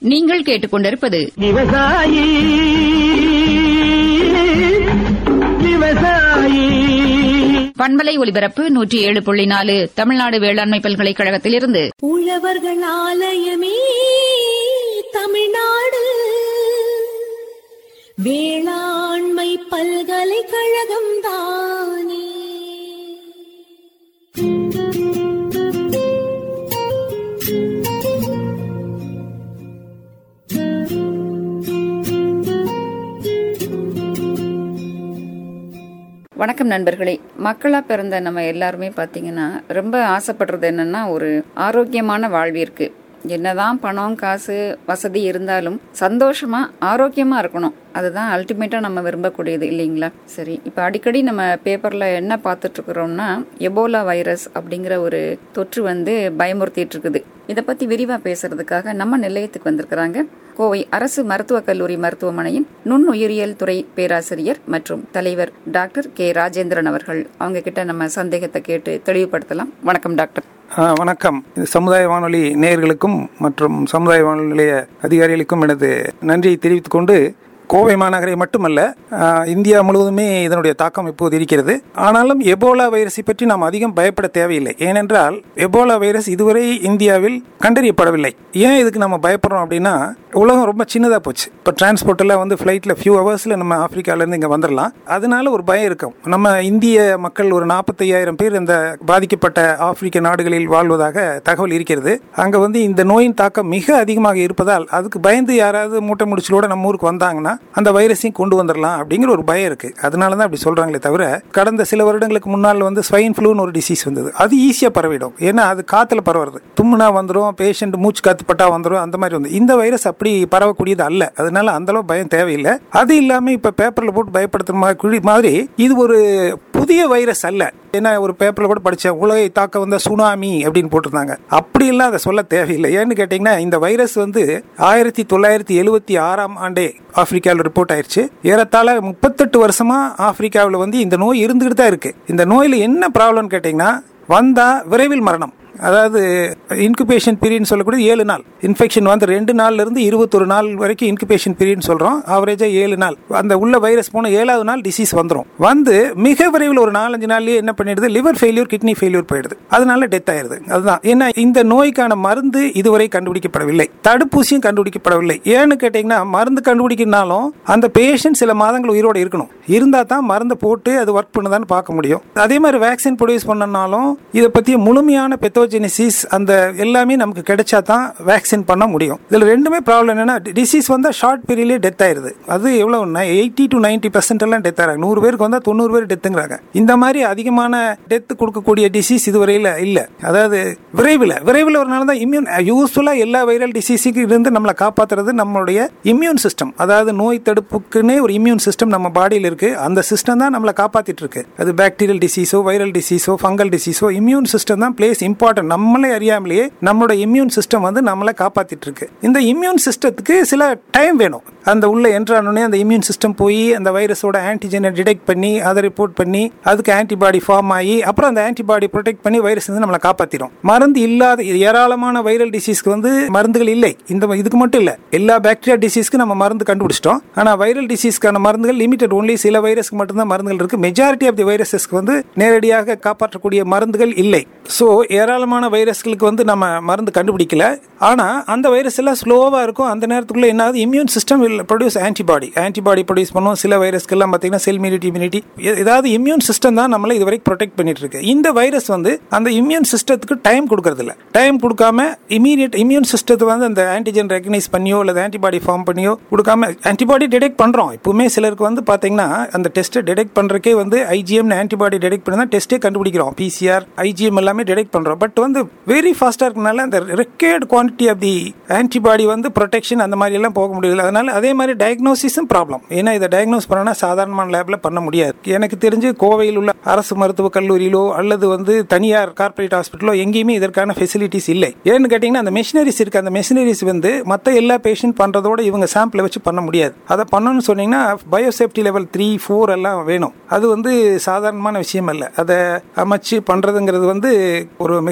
நீங்கள் கேட்டுக்கொண்டிருப்பது விவசாயி விவசாயி பண்பலை ஒலிபரப்பு நூற்றி ஏழு புள்ளி நாலு தமிழ்நாடு வேளாண்மை பல்கலைக்கழகத்திலிருந்து உழவர்கள் ஆலயமே தமிழ்நாடு வேளாண்மை பல்கலைக்கழகம் தானே வணக்கம் நண்பர்களே மக்களா பிறந்த நம்ம எல்லாருமே பாத்தீங்கன்னா ரொம்ப ஆசைப்படுறது என்னன்னா ஒரு ஆரோக்கியமான வாழ்விற்கு என்னதான் பணம் காசு வசதி இருந்தாலும் சந்தோஷமா ஆரோக்கியமா இருக்கணும் அதுதான் அல்டிமேட்டா நம்ம விரும்பக்கூடியது இல்லைங்களா சரி இப்ப அடிக்கடி நம்ம பேப்பர்ல என்ன பார்த்துட்டு இருக்கிறோம்னா எபோலா வைரஸ் அப்படிங்கிற ஒரு தொற்று வந்து பயமுறுத்திட்டு இருக்குது இதை பத்தி விரிவா பேசுறதுக்காக நம்ம நிலையத்துக்கு வந்திருக்கிறாங்க கோவை அரசு மருத்துவக் கல்லூரி மருத்துவமனையின் நுண்ணுயிரியல் துறை பேராசிரியர் மற்றும் தலைவர் டாக்டர் கே ராஜேந்திரன் அவர்கள் அவங்க கிட்ட நம்ம சந்தேகத்தை கேட்டு தெளிவுபடுத்தலாம் வணக்கம் டாக்டர் ஆ, வணக்கம் இது சமுதாய வானொலி நேயர்களுக்கும் மற்றும் சமுதாய வானொலி நிலைய அதிகாரிகளுக்கும் எனது நன்றியை தெரிவித்துக் கொண்டு கோவை மாநகரை மட்டுமல்ல ஆ, இந்தியா முழுவதுமே இதனுடைய தாக்கம் இப்போது இருக்கிறது ஆனாலும் எபோலா வைரஸை பற்றி நாம் அதிகம் பயப்பட தேவையில்லை ஏனென்றால் எபோலா வைரஸ் இதுவரை இந்தியாவில் கண்டறியப்படவில்லை ஏன் இதுக்கு நம்ம பயப்படுறோம் அப்படின்னா உலகம் ரொம்ப சின்னதாக போச்சு இப்போ டிரான்ஸ்போர்ட் எல்லாம் வந்து ஃப்ளைட்டில் ஃபியூ ஹவர்ஸில் நம்ம ஆப்பிரிக்காலேருந்து இங்கே வந்துடலாம் அதனால ஒரு பயம் இருக்கும் நம்ம இந்திய மக்கள் ஒரு நாற்பத்தையாயிரம் பேர் இந்த பாதிக்கப்பட்ட ஆப்பிரிக்க நாடுகளில் வாழ்வதாக தகவல் இருக்கிறது அங்கே வந்து இந்த நோயின் தாக்கம் மிக அதிகமாக இருப்பதால் அதுக்கு பயந்து யாராவது மூட்டை முடிச்சலோட நம்ம ஊருக்கு வந்தாங்கன்னா அந்த வைரஸையும் கொண்டு வந்துடலாம் அப்படிங்கிற ஒரு பயம் இருக்கு அதனால தான் அப்படி சொல்றாங்களே தவிர கடந்த சில வருடங்களுக்கு முன்னால் வந்து ஸ்வைன் ஃப்ளூன்னு ஒரு டிசீஸ் வந்தது அது ஈஸியாக பரவிடும் ஏன்னா அது காத்துல பரவுறது தும்முனா வந்துடும் பேஷண்ட் மூச்சு காத்து பட்டா வந்துடும் அந்த மாதிரி வந்து இந்த வைரஸ் அப்படி பரவக்கூடியது அல்ல அதனால அந்த அளவு பயம் தேவையில்லை அது இல்லாம இப்ப பேப்பர்ல போட்டு பயப்படுத்துற மாதிரி குழி மாதிரி இது ஒரு புதிய வைரஸ் அல்ல ஏன்னா ஒரு பேப்பர்ல கூட படிச்சேன் உலகை தாக்க வந்த சுனாமி அப்படின்னு போட்டிருந்தாங்க அப்படி எல்லாம் அதை சொல்ல தேவையில்லை ஏன்னு கேட்டீங்கன்னா இந்த வைரஸ் வந்து ஆயிரத்தி தொள்ளாயிரத்தி எழுவத்தி ஆறாம் ஆண்டே ஆப்பிரிக்காவில் ரிப்போர்ட் ஆயிருச்சு ஏறத்தாழ முப்பத்தெட்டு வருஷமா ஆப்பிரிக்காவில் வந்து இந்த நோய் இருந்துகிட்டு தான் இருக்கு இந்த நோயில் என்ன ப்ராப்ளம்னு கேட்டீங்கன்னா வந்தா விரைவில் மரணம் அதாவது இன்குபேஷன் பீரியட்னு சொல்லக்கூடிய ஏழு நாள் இன்ஃபெக்ஷன் வந்து ரெண்டு நாள்ல இருந்து இருபத்தொரு நாள் வரைக்கும் இன்குபேஷன் பீரியட்னு சொல்றோம் ஆவரேஜா ஏழு நாள் அந்த உள்ள வைரஸ் போன ஏழாவது நாள் டிசீஸ் வந்துடும் வந்து மிக விரைவில் ஒரு நாலஞ்சு நாள்லயே என்ன பண்ணிடுது லிவர் ஃபெயிலியூர் கிட்னி ஃபெயிலியூர் போயிடுது அதனால டெத் ஆயிருது அதுதான் ஏன்னா இந்த நோய்க்கான மருந்து இதுவரை கண்டுபிடிக்கப்படவில்லை தடுப்பூசியும் கண்டுபிடிக்கப்படவில்லை ஏன்னு கேட்டீங்கன்னா மருந்து கண்டுபிடிக்கனாலும் அந்த பேஷண்ட் சில மாதங்கள் உயிரோட இருக்கணும் இருந்தா தான் மருந்தை போட்டு அது ஒர்க் பண்ணுதான்னு பார்க்க முடியும் அதே மாதிரி வேக்சின் ப்ரொடியூஸ் பண்ணனாலும் இதை பற்றிய முழுமையான பெத்தோஜெனிசிஸ் அந்த எல்லாமே நமக்கு கிடைச்சா தான் வேக்சின் பண்ண முடியும் இதில் ரெண்டுமே ப்ராப்ளம் என்னன்னா டிசீஸ் வந்தால் ஷார்ட் பீரியட்லேயே டெத் ஆயிருது அது எவ்வளோ எயிட்டி டு நைன்டி பர்சன்ட் எல்லாம் டெத் ஆகிறாங்க நூறு பேருக்கு வந்தால் தொண்ணூறு பேர் டெத்துங்கிறாங்க இந்த மாதிரி அதிகமான டெத் கொடுக்கக்கூடிய டிசீஸ் இதுவரையில் இல்லை அதாவது விரைவில் விரைவில் ஒரு நாள் தான் இம்யூன் யூஸ்ஃபுல்லாக எல்லா வைரல் டிசீஸுக்கு இருந்து நம்மளை காப்பாற்றுறது நம்மளுடைய இம்யூன் சிஸ்டம் அதாவது நோய் தடுப்புக்குன்னே ஒரு இம்யூன் சிஸ்டம் நம்ம பாடியில் இருக்கு அந்த சிஸ்டம் தான் நம்மளை காப்பாத்திட்டு இருக்கு அது பாக்டீரியல் டிசீஸோ வைரல் டிசீஸோ ஃபங்கல் டிசீஸோ இம்யூன் சிஸ்டம் தான் பிளேஸ் இம்பார்ட்டன்ட் நம்மளே அறியாமலேயே நம்மளோட இம்யூன் சிஸ்டம் வந்து நம்மளை காப்பாத்திட்டு இருக்கு இந்த இம்யூன் சிஸ்டத்துக்கு சில டைம் வேணும் அந்த உள்ள என்ட்ரானோடனே அந்த இம்யூன் சிஸ்டம் போய் அந்த வைரஸோட ஆன்டிஜனை டிடெக்ட் பண்ணி அதை ரிப்போர்ட் பண்ணி அதுக்கு ஆன்டிபாடி ஃபார்ம் ஆகி அப்புறம் அந்த ஆன்டிபாடி ப்ரொடெக்ட் பண்ணி வைரஸ் வந்து நம்மளை காப்பாத்திடும் மருந்து இல்லாத ஏராளமான வைரல் டிசீஸ்க்கு வந்து மருந்துகள் இல்லை இந்த இதுக்கு மட்டும் இல்ல எல்லா பாக்டீரியா டிசீஸ்க்கு நம்ம மருந்து கண்டுபிடிச்சிட்டோம் ஆனா வைரல் டிசீஸ்க்கான மருந்துகள் லிமிடெட் ஒன்லி சில வைரஸ்க்கு மட்டும்தான் மருந்துகள் இருக்கு மெஜாரிட்டி ஆஃப் தி வைரஸஸ்க்கு வந்து நேரடியாக காப்பாற்றக்கூடிய மருந்துகள் இல்லை ஸோ ஏராளமான வைரஸ்களுக்கு வந்து நம்ம மருந்து கண்டுபிடிக்கல ஆனா அந்த வைரஸ் எல்லாம் ஸ்லோவா இருக்கும் அந்த நேரத்துக்குள்ள என்ன ஆகுது immune system will produce antibody antibody produce பண்ணும் சில வைரஸ்க்கெல்லாம் பார்த்தீங்கன்னா செல் இம்யூனிட்டி இம்யூனிட்டி ஏதாவது இம்யூன் சிஸ்டம் தான் நம்மளை இது வரைக்கும் ப்ரொடெக்ட் பண்ணிட்டு இருக்கு இந்த வைரஸ் வந்து அந்த இம்யூன் சிஸ்டத்துக்கு டைம் கொடுக்கறது இல்ல டைம் கொடுக்காம இமீடியட் இம்யூன் சிஸ்டத்தை வந்து அந்த ஆன்டிஜன் ரெகனைஸ் பண்ணியோ அல்லது ஆன்டிபாடி ஃபார்ம் பண்ணியோ கொடுக்காம ஆன்டிபாடி டிடெக்ட் பண்றோம் இப்பவுமே சிலருக்கு வந்து பாத்தீங்கன்னா அந்த டெஸ்ட்டை டிடெக்ட் பண்றதுக்கே வந்து ஐஜிஎம் ஆன்டிபாடி டிடெக்ட் பண்ணி தான் டெஸ்ட்டே கண்டுபிடிக்கிறோம் பிசிஆர் ஐஜிஎம் எல்லாமே டிடெக்ட் பண்றோம் பட் வந்து வெரி ஃபாஸ்டா இருக்கனால அந்த required quantity of the antibody வந்து ப்ரொடெக்ஷன் அந்த மாதிரி எல்லாம் போக முடியல அதனால அதே மாதிரி டயக்னோசிஸும் ப்ராப்ளம் ஏன்னா இதை டயக்னோஸ் பண்ணனா சாதாரணமான லேப்ல பண்ண முடியாது எனக்கு தெரிஞ்சு கோவையில் உள்ள அரசு மருத்துவக் கல்லூரியிலோ அல்லது வந்து தனியார் கார்ப்பரேட் ஹாஸ்பிட்டலோ எங்கேயுமே இதற்கான ஃபெசிலிட்டிஸ் இல்லை ஏன்னு கேட்டீங்கன்னா அந்த மெஷினரிஸ் இருக்கு அந்த மெஷினரிஸ் வந்து மற்ற எல்லா பேஷண்ட் பண்றதோட இவங்க சாம்பிளை வச்சு பண்ண முடியாது அதை பண்ணணும்னு சொன்னீங்கன்னா பயோசேஃப்டி லெவல் த்ரீ ஃபோர் எல்லாம் வேணும் அது வந்து சாதாரணமான விஷயம் அல்ல அதை அமைச்சு பண்றதுங்கிறது வந்து ஒரு மிக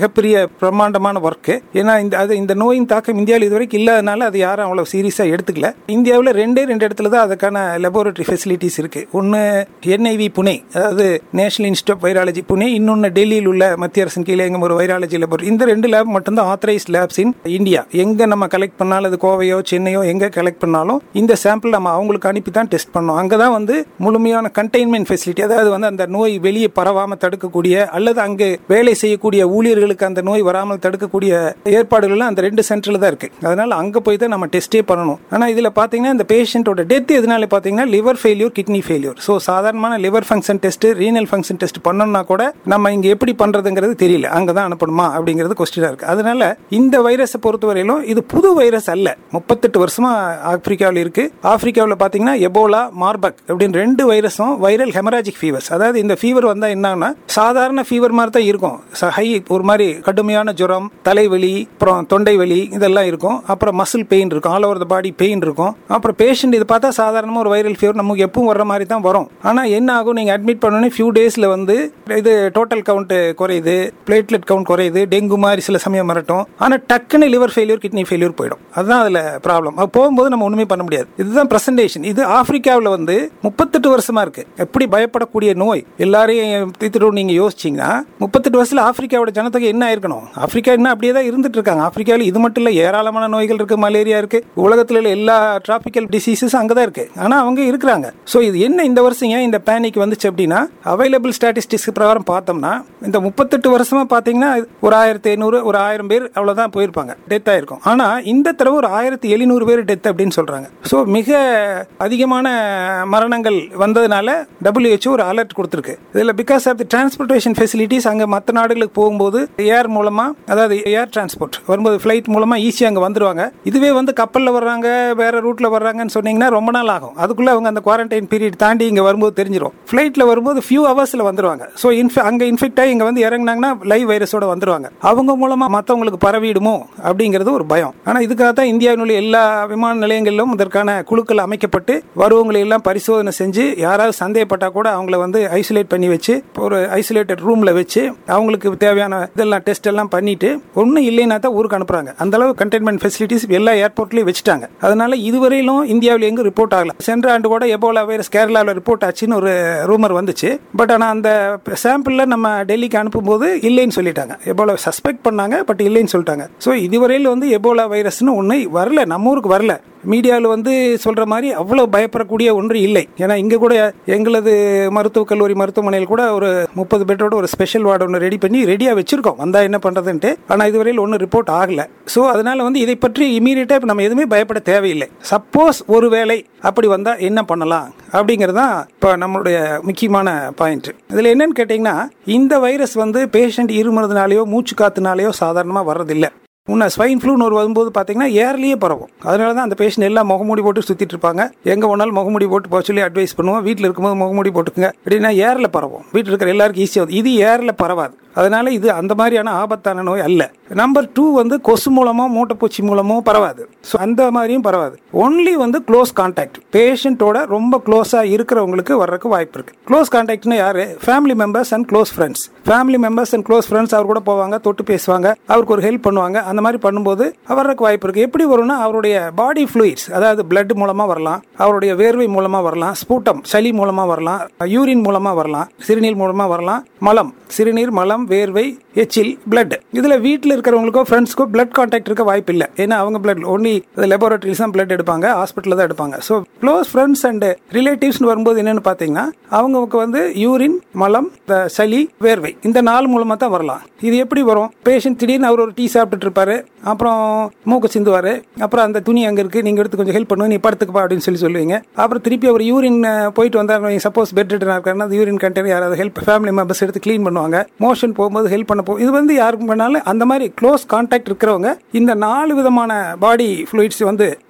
மிகப்பெரிய பிரம்மாண்டமான ஒர்க் ஏன்னா இந்த அது இந்த நோயின் தாக்கம் இந்தியாவில் இதுவரைக்கும் இல்லாதனால அது யாரும் அவ்வளவு சீரியஸா எடுத்துக்கல இந்தியாவில் ரெண்டே ரெண்டு இடத்துல தான் அதுக்கான லெபோரட்டரி ஃபெசிலிட்டிஸ் இருக்கு ஒன்னு என்ஐவி புனே அதாவது national institute of virology Pune இன்னொன்னு டெல்லியில் உள்ள மத்திய அரசின் கீழே எங்கும் ஒரு வைராலஜி லெபோரட்டரி இந்த ரெண்டு லேப் மட்டும்தான் ஆத்தரைஸ் லேப்ஸ் இன் இந்தியா எங்க நம்ம கலெக்ட் பண்ணாலும் அது கோவையோ சென்னையோ எங்க கலெக்ட் பண்ணாலும் இந்த சாம்பிள் நம்ம அவங்களுக்கு அனுப்பி தான் டெஸ்ட் பண்ணோம் அங்கதான் வந்து முழுமையான கண்டெய்ன்மெண்ட் ஃபெசிலிட்டி அதாவது வந்து அந்த நோய் வெளியே பரவாம தடுக்கக்கூடிய அல்லது அங்கு வேலை செய்யக்கூடிய ஊழியர்களுக்கு அந்த நோய் வராமல் தடுக்கக்கூடிய ஏற்பாடுகள் எல்லாம் அந்த ரெண்டு சென்டர்ல தான் இருக்கு அதனால அங்க போய் தான் நம்ம டெஸ்டே பண்ணணும் ஆனா இதுல பாத்தீங்கன்னா இந்த பேஷண்டோட டெத் எதனால பாத்தீங்கன்னா liver failure kidney failure so சாதாரணமான liver function test renal function test பண்ணோம்னா கூட நம்ம இங்க எப்படி பண்றதுங்கிறது தெரியல அங்கதான் அனுப்பணுமா அப்படிங்கிறது கொஸ்டினா இருக்கு அதனால இந்த வைரஸை பொறுத்தவரையிலும் இது புது வைரஸ் அல்ல முப்பத்தெட்டு வருஷமா ஆப்பிரிக்காவில் இருக்கு ஆப்பிரிக்காவில் பாத்தீங்கன்னா எபோலா மார்பக் அப்படின்னு ரெண்டு வைரஸும் வைரல் ஹெமராஜிக் ஃபீவர்ஸ் அதாவது இந்த ஃபீவர் வந்தா என்னன்னா சாதாரண ஃபீவர் மாதிரி தான் இருக்கும் ஹை ஒரு மாதிரி கடுமையான ஜுரம் தலைவலி அப்புறம் தொண்டை வலி இதெல்லாம் இருக்கும் அப்புறம் மசில் பெயின் இருக்கும் all over the body pain இருக்கும் அப்புறம் பேஷண்ட் இது பார்த்தா சாதாரணமாக ஒரு வைரல் ஃபீவர் நமக்கு எப்பவும் வர்ற மாதிரி தான் வரும் ஆனால் என்ன ஆகும் நீங்கள் அட்மிட் பண்ணோன்னே ஃபியூ டேஸில் வந்து இது டோட்டல் கவுண்ட் குறையுது பிளேட்லெட் கவுண்ட் குறையுது டெங்கு மாதிரி சில சமயம் மிரட்டும் ஆனால் டக்குன்னு லிவர் ஃபெயிலியர் கிட்னி ஃபெயிலியர் போயிடும் அதுதான் அதில் ப்ராப்ளம் அது போகும்போது நம்ம ஒன்றுமே பண்ண முடியாது இதுதான் பிரசன்டேஷன் இது ஆப்பிரிக்காவில் வந்து முப்பத்தெட்டு வருஷமா இருக்கு எப்படி பயப்படக்கூடிய நோய் எல்லாரையும் தீர்த்துட்டு நீங்க யோசிச்சீங்கன்னா முப்பத்தெட்டு வருஷத்துல ஆப்பிரிக்காவோட ஜனத்தொகை என்ன ஆயிருக்கணும் ஆப்பிரிக்கா என்ன அப்படியே தான் இருந்துட்டு இருக்காங்க ஆப்பிரிக்காவில் இது மட்டும் இல்ல ஏராளமான நோய்கள் இருக்கு மலேரியா இருக்கு உலகத்துல உள்ள எல்லா டிராபிக்கல் டிசீசஸ் அங்கதான் இருக்கு ஆனா அவங்க இருக்கிறாங்க சோ இது என்ன இந்த வருஷம் ஏன் இந்த பேனிக் வந்துச்சு அப்படின்னா அவைலபிள் ஸ்டாட்டிஸ்டிக்ஸ் பிரகாரம் பார்த்தோம்னா இந்த முப்பத்தெட்டு வருஷமா பாத்தீங்கன்னா ஒரு ஆயிரத்தி ஐநூறு ஒரு ஆயிரம் பேர் அவ்வளவுதான் போயிருப்பாங்க டெத் ஆயிருக்கும் ஆனா இந்த தடவை ஒரு ஆயிரத்தி எழுநூறு பேர் டெத் அப்படின்னு சொல்றாங்க சோ மிக அதிகமான மரணங்கள் வந்ததுனால WHO ஒரு அலர்ட் கொடுத்துருக்கு இதுல because of the transportation facilities அங்க மற்ற நாடுகளுக்கு போகும்போது ஏர் மூலமா அதாவது ஏர் டிரான்ஸ்போர்ட் வரும்போது ஃபிளைட் மூலமா ஈஸியா அங்க வந்துருவாங்க இதுவே வந்து கப்பல்ல வர்றாங்க வேற ரூட்ல வர்றாங்கன்னு சொன்னீங்கன்னா ரொம்ப நாள் ஆகும் அதுக்குள்ள அவங்க அந்த குவாரண்டைன் பீரியட் தாண்டி இங்க வரும்போது தெரிஞ்சிடும் ஃபிளைட்ல வரும்போது ஃபியூ ஹவர்ஸ்ல வந்துருவாங்க ஸோ அங்க இன்ஃபெக்ட் ஆகி இங்க வந்து இறங்குனாங்கன்னா லைவ் வைரஸோட வந்துருவாங்க அவங்க மூலமா மத்தவங்களுக்கு பரவிடுமோ அப்படிங்கிறது ஒரு பயம் ஆனா இதுக்காக தான் இந்தியாவினுடைய எல்லா விமான நிலையங்களிலும் இதற்கான குழுக்கள் அமைக்கப்பட்டு வருவங்களை எல்லாம் பரிசோதனை செஞ்சு யாராவது சந்தேகப்பட்டா கூட அவங்கள வந்து ஐசோலேட் பண்ணி வச்சு ஒரு ஐசோலேட்டட் ரூம்ல வச்சு அவங்களுக்கு தேவையான இதெல்லாம் டெஸ்ட் எல்லாம் பண்ணிட்டு ஒன்றும் இல்லைன்னா தான் ஊருக்கு அனுப்புறாங்க அந்த அளவு கண்டெய்ன்மெண்ட் ஃபெசிலிட்டிஸ் எல்லா ஏர்போர்ட்லயும் வச்சுட்டாங்க அதனால இதுவரையிலும் இந்தியாவில் எங்கும் ரிப்போர்ட் ஆகல சென்ற ஆண்டு கூட எபோலா வைரஸ் கேரளாவில் ரிப்போர்ட் ஆச்சுன்னு ஒரு ரூமர் வந்துச்சு பட் ஆனால் அந்த சாம்பிளில் நம்ம டெல்லிக்கு அனுப்பும்போது இல்லைன்னு சொல்லிட்டாங்க எபோலா சஸ்பெக்ட் பண்ணாங்க பட் இல்லைன்னு சொல்லிட்டாங்க ஸோ இதுவரையில் வந்து எபோலா வைரஸ்னு ஒன்று வரல நம்ம ஊருக்கு வரல மீடியாவில் வந்து சொல்ற மாதிரி அவ்வளவு பயப்படக்கூடிய ஒன்று இல்லை ஏன்னா இங்க கூட எங்களது மருத்துவக் கல்லூரி மருத்துவமனையில் கூட ஒரு முப்பது பெட்டோட ஒரு ஸ்பெஷல் வார்டு ஒன்று ரெடி பண்ணி ரெடியா வச்சிருக்கோம் வந்தா என்ன பண்றதுன்ட்டு ஆனா இதுவரையில் ஒன்றும் ரிப்போர்ட் ஆகல ஸோ அதனால வந்து இதை பற்றி இமீடியட்டா நம்ம எதுவுமே பயப்பட தேவையில்லை சப்போஸ் ஒரு வேளை அப்படி வந்தா என்ன பண்ணலாம் அப்படிங்கிறது தான் இப்போ நம்மளுடைய முக்கியமான பாயிண்ட் இதுல என்னன்னு கேட்டீங்கன்னா இந்த வைரஸ் வந்து பேஷண்ட் இருமுறதுனாலயோ மூச்சு காத்துனாலயோ சாதாரணமாக வர்றதில்லை முன்ன ஸ்வைன் ஃப்ளூன்னு ஒரு வரும்போது பார்த்தீங்கன்னா ஏர்லேயே பரவும் அதனால தான் அந்த பேஷண்ட் எல்லாம் முகமூடி போட்டு சுற்றிட்டு இருப்பாங்க எங்கே போனாலும் முகமூடி போட்டு போக சொல்லி அட்வைஸ் பண்ணுவோம் வீட்டில் இருக்கும்போது முகமூடி போட்டுக்குங்க அப்படின்னா ஏரில் பரவும் வீட்டில் இருக்கிற எல்லாருக்கும் ஈஸியாக இது ஏரில் பரவாது அதனால இது அந்த மாதிரியான ஆபத்தான நோய் அல்ல நம்பர் டூ வந்து கொசு மூலமோ மூட்டைப்பூச்சி மூலமோ பரவாது ஸோ அந்த மாதிரியும் பரவாது ஒன்லி வந்து க்ளோஸ் கான்டாக்ட் பேஷண்ட்டோட ரொம்ப க்ளோஸாக இருக்கிறவங்களுக்கு வர்றதுக்கு வாய்ப்பு இருக்கு க்ளோஸ் கான்டாக்ட்னு யாரு family members and close friends family members and close friends அவர் கூட போவாங்க தொட்டு பேசுவாங்க அவருக்கு ஒரு ஹெல்ப் பண்ணுவாங்க அந்த மாதிரி பண்ணும்போது வர்றதுக்கு வாய்ப்பு இருக்கு எப்படி வரும்னா அவருடைய பாடி ஃப்ளூயிட்ஸ் அதாவது பிளட் மூலமா வரலாம் அவருடைய வேர்வை மூலமா வரலாம் ஸ்பூட்டம் சளி மூலமா வரலாம் யூரின் மூலமா வரலாம் சிறுநீர் மூலமா வரலாம் மலம் சிறுநீர் மலம் வேர்வை எச்சில் பிளட் இதுல வீட்டில் இருக்கிறவங்களுக்கோ ஃப்ரெண்ட்ஸ்க்கோ பிளட் கான்டாக்ட் இருக்க வாய்ப்பு இல்லை ஏன்னா அவங்க பிளட் ஒன்லி லெபோரட்டரிஸ் தான் பிளட் எடுப்பாங்க ஹாஸ்பிட்டலில் தான் எடுப்பாங்க so close friends and relatives வரும்போது என்னன்னு பார்த்தீங்கன்னா அவங்களுக்கு வந்து யூரின் மலம் இந்த சளி வேர்வை இந்த நாள் மூலமா தான் வரலாம் இது எப்படி வரும் பேஷண்ட் திடீர்னு அவர் ஒரு டீ சாப்பிட்டுட்டு இருப்பாரு அப்புறம் மூக்கு சிந்துவாரு அப்புறம் அந்த துணி அங்க இருக்கு நீங்க எடுத்து கொஞ்சம் ஹெல்ப் பண்ணுங்க நீ படுத்துக்கப்பா அப்படின்னு சொல்லி சொல்லுவீங்க அப்புறம் திருப்பி அவர் யூரின் போயிட்டு வந்தார் சப்போஸ் பெட் ரிட்டர்னா இருக்காருன்னா அந்த யூரின் கண்டெய்னர் யாராவது ஹெல்ப் ஃபேமிலி மெம்பர்ஸ் எடுத்து க்ளீன் பண்ணுவாங்க மோஷன் போகும்போது ஹெல்ப் பண்ண போ இது வந்து யாருக்கு பண்ணாலும் அந்த மாதிரி க்ளோஸ் கான்டாக்ட் இருக்கிறவங்க இந்த நாலு விதமான பாடி ஃப்ளூயிட்ஸ் வந்து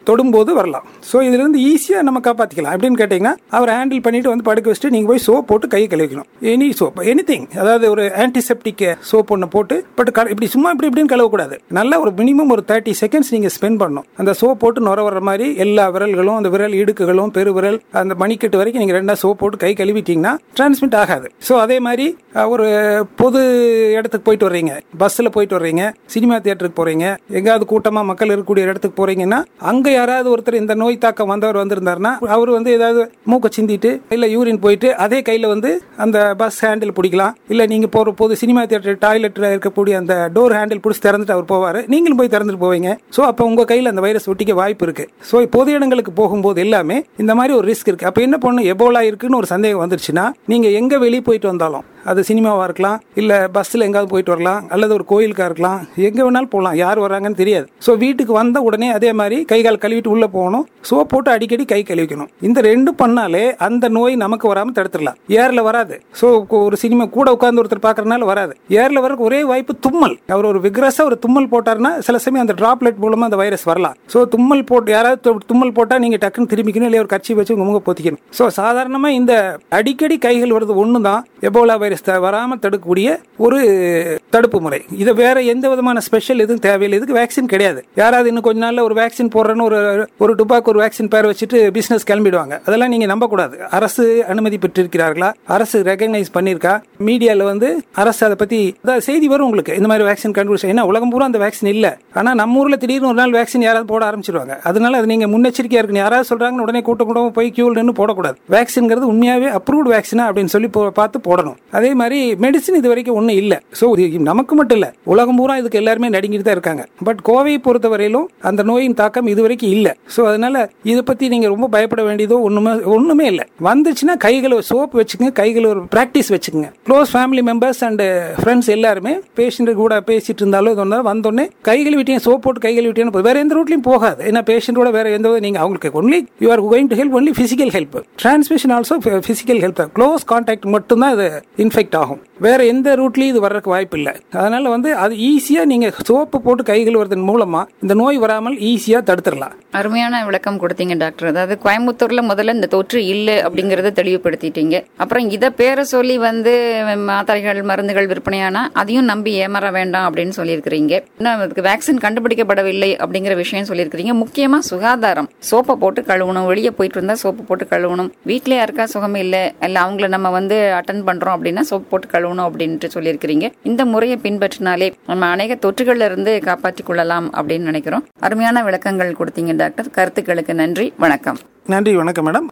தொடும்போது வரலாம் ஸோ இதுல இருந்து ஈஸியா நம்ம காப்பாத்திக்கலாம் அப்படின்னு கேட்டீங்கன்னா அவர் ஹேண்டில் பண்ணிட்டு வந்து படுக்க வச்சுட்டு நீங்க போய் சோப் போட்டு கை கழுவிக்கணும் எனி சோப் எனி அதாவது ஒரு ஆன்டிசெப்டிக் சோப் ஒன்று போட்டு பட் இப்படி சும்மா இப்படி இப்படின்னு கழுவக்கூடாது நல்ல ஒரு மினிமம் ஒரு தேர்ட்டி செகண்ட்ஸ் நீங்க ஸ்பெண்ட் பண்ணணும் அந்த சோப் போட்டு நுர வர மாதிரி எல்லா விரல்களும் அந்த விரல் இடுக்குகளும் பெருவிரல் அந்த மணிக்கட்டு வரைக்கும் நீங்க ரெண்டா சோப் போட்டு கை கழுவிட்டீங்கன்னா டிரான்ஸ்மிட் ஆகாது ஸோ அதே மாதிரி அஹ், ஒரு பொது இடத்துக்கு போயிட்டு வர்றீங்க பஸ்ஸில் போயிட்டு வர்றீங்க சினிமா தியேட்டருக்கு போறீங்க எங்காவது கூட்டமா மக்கள் இருக்கக்கூடிய இடத்துக்கு போறீங்கன்னா அங்க யாராவது ஒருத்தர் இந்த நோய் தாக்கம் வந்தவர் வந்திருந்தாருன்னா அவர் வந்து ஏதாவது மூக்க சிந்திட்டு இல்ல யூரின் போயிட்டு அதே கையில வந்து அந்த பஸ் ஹேண்டில் பிடிக்கலாம் இல்ல நீங்க போற போது சினிமா தியேட்டர் டாய்லெட்ல இருக்கக்கூடிய அந்த டோர் ஹேண்டில் பிடிச்சி திறந்துட்டு அவர் போவாரு நீங்களும் போய் திறந்துட்டு போவீங்க சோ அப்ப உங்க கையில அந்த வைரஸ் ஒட்டிக்க வாய்ப்பு இருக்கு சோ பொது இடங்களுக்கு போகும்போது எல்லாமே இந்த மாதிரி ஒரு ரிஸ்க் இருக்கு அப்ப என்ன பண்ணணும் எபோலா இருக்குன்னு ஒரு சந்தேகம் வந்துருச்சுன்னா நீங்க எங்க வெளியே போயிட்டு வந்தாலும் அது சினிமாவா இருக்கலாம் இல்ல பஸ்ல எங்காவது போயிட்டு வரலாம் அல்லது ஒரு கோயிலுக்கா இருக்கலாம் எங்க வேணாலும் போகலாம் யார் வராங்கன்னு தெரியாது சோ வீட்டுக்கு வந்த உடனே அதே மாதிரி கை கால் கழுவிட்டு உள்ள போகணும் சோப் போட்டு அடிக்கடி கை கழுவிக்கணும் இந்த ரெண்டு பண்ணாலே அந்த நோய் நமக்கு வராம தடுத்துடலாம் ஏர்ல வராது சோ ஒரு சினிமா கூட உட்கார்ந்து ஒருத்தர் பாக்குறதுனால வராது ஏர்ல வரக்கு ஒரே வாய்ப்பு தும்மல் அவர் ஒரு விக்ரஸா ஒரு தும்மல் போட்டாருன்னா சில சமயம் அந்த டிராப்லெட் மூலமா அந்த வைரஸ் வரலாம் சோ தும்மல் போட்டு யாராவது து- தும்மல் போட்டா நீங்க டக்குன்னு திரும்பிக்கணும் இல்லையா ஒரு கட்சி வச்சு உங்க முக பொத்திக்கணும் சோ சாதாரணமா இந்த அடிக்கடி கைகள் வருது ஒண்ணுதான் எபோலா வைரஸ் த- வராம தடுக்கக்கூடிய ஒரு தடுப்பு முறை இதை வேற எந்த விதமான ஸ்பெஷல் எதுவும் தேவையில்லை இதுக்கு வேக்சின் கிடையாது யாராவது இன்னும் கொஞ்ச நாள்ல ஒரு வேக்சின் போடுறேன்னு ஒரு ஒரு டுபாக்கு ஒரு வேக்சின் பேர் வச்சுட்டு பிசினஸ் கிளம்பிடுவாங்க அதெல்லாம் நீங்க நம்ப கூடாது அரசு அனுமதி பெற்றிருக்கிறார்களா அரசு ரெகக்னைஸ் பண்ணிருக்கா மீடியால வந்து அரசு அதை பத்தி அதாவது செய்தி வரும் உங்களுக்கு இந்த மாதிரி வேக்சின் கண்டுபிடிச்சு ஏன்னா உலகம் பூரா அந்த வேக்சின் இல்ல ஆனா நம்ம ஊர்ல திடீர்னு ஒரு நாள் வேக்சின் யாராவது போட ஆரம்பிச்சிருவாங்க அதனால அது நீங்க முன்னெச்சரிக்கையா இருக்கணும் யாராவது சொல்றாங்கன்னு உடனே கூட்ட கூட்டமா போய் கியூல் நின்று போடக்கூடாது வேக்சின்ங்கிறது உண்மையாவே அப்ரூவ்டு வேக்சினா அப்படின்னு சொல்லி போ- பார்த்து போடணும் அதே மாதிரி மெடிசின் இது வரைக்கும் ஒன்றும் இல்லை ஸோ நமக்கு மட்டும் இல்ல உலகம் பூரா இதுக்கு எல்லாருமே நடுங்கிட்டு தான் இருக்காங்க பட் கோவையை பொறுத்தவரையிலும் அந்த நோயின் தாக்கம் இது வரைக்கும் இல்ல ஸோ அதனால இதை பத்தி நீங்க ரொம்ப பயப்பட வேண்டியதோ ஒண்ணுமே ஒண்ணுமே இல்லை வந்துச்சுன்னா கைகளை சோப் வச்சுக்கோங்க கைகளை ஒரு பிராக்டிஸ் வச்சுக்கோங்க close family members and friends எல்லாருமே பேஷண்ட் கூட பேசிட்டு இருந்தாலும் இது ஒன்றா வந்தோடனே கைகள் விட்டியும் சோப் போட்டு கைகள் விட்டியும் வேற எந்த ரூட்லையும் போகாது ஏன்னா பேஷண்டோட வேற எந்த நீங்க அவங்களுக்கு only you are going to help only physical help transmission also physical help close contact மட்டும்தான் இது இன்ஃபெக்ட் ஆகும் வேற எந்த ரூட்லயும் இது வர்றதுக்கு வாய்ப்பு இல்லை அதனால வந்து அது ஈஸியா நீங்க சோப்பு போட்டு கைகள் வரதன் மூலமா இந்த நோய் வராமல் ஈஸியா தடுத்துடலாம் அருமையான விளக்கம் கொடுத்தீங்க டாக்டர் அதாவது கோயம்புத்தூர்ல முதல்ல இந்த தொற்று இல்லை அப்படிங்கறத தெளிவுபடுத்திட்டீங்க அப்புறம் இத பேரை சொல்லி வந்து மாத்திரைகள் மருந்துகள் விற்பனையானா அதையும் நம்பி ஏமாற வேண்டாம் அப்படின்னு சொல்லியிருக்கிறீங்க இன்னும் அதுக்கு வேக்சின் கண்டுபிடிக்கப்படவில்லை அப்படிங்கிற விஷயம் சொல்லியிருக்கிறீங்க முக்கியமா சுகாதாரம் சோப்பை போட்டு கழுவணும் வெளியே போயிட்டு வந்தா சோப்பு போட்டு கழுவணும் வீட்லயே யாருக்கா சுகம் இல்லை இல்ல அவங்கள நம்ம வந்து அட்டன் பண்றோம் அப்படின்னா சோப்பு போட்டு கழுவணும் அப்படின்ட்டு சொல்லியிருக்கிறீங்க இந்த முறையை பின்பற்றினாலே நம்ம அநேக தொற்றுகள்ல இருந்து காப்பாற்றிக் கொள்ளலாம் அப்படின்னு நினைக்கிறோம் அருமையான விளக்கங்கள் கொடுத்தீங்க டாக்டர் கருத்துக்களுக்கு நன்றி வணக்கம் நன்றி வணக்கம் மேடம்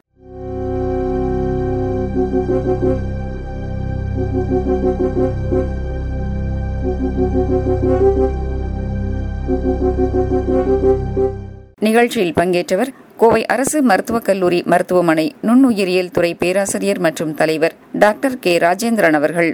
நிகழ்ச்சியில் பங்கேற்றவர் கோவை அரசு மருத்துவக் கல்லூரி மருத்துவமனை நுண்ணுயிரியல் துறை பேராசிரியர் மற்றும் தலைவர் டாக்டர் கே ராஜேந்திரன் அவர்கள்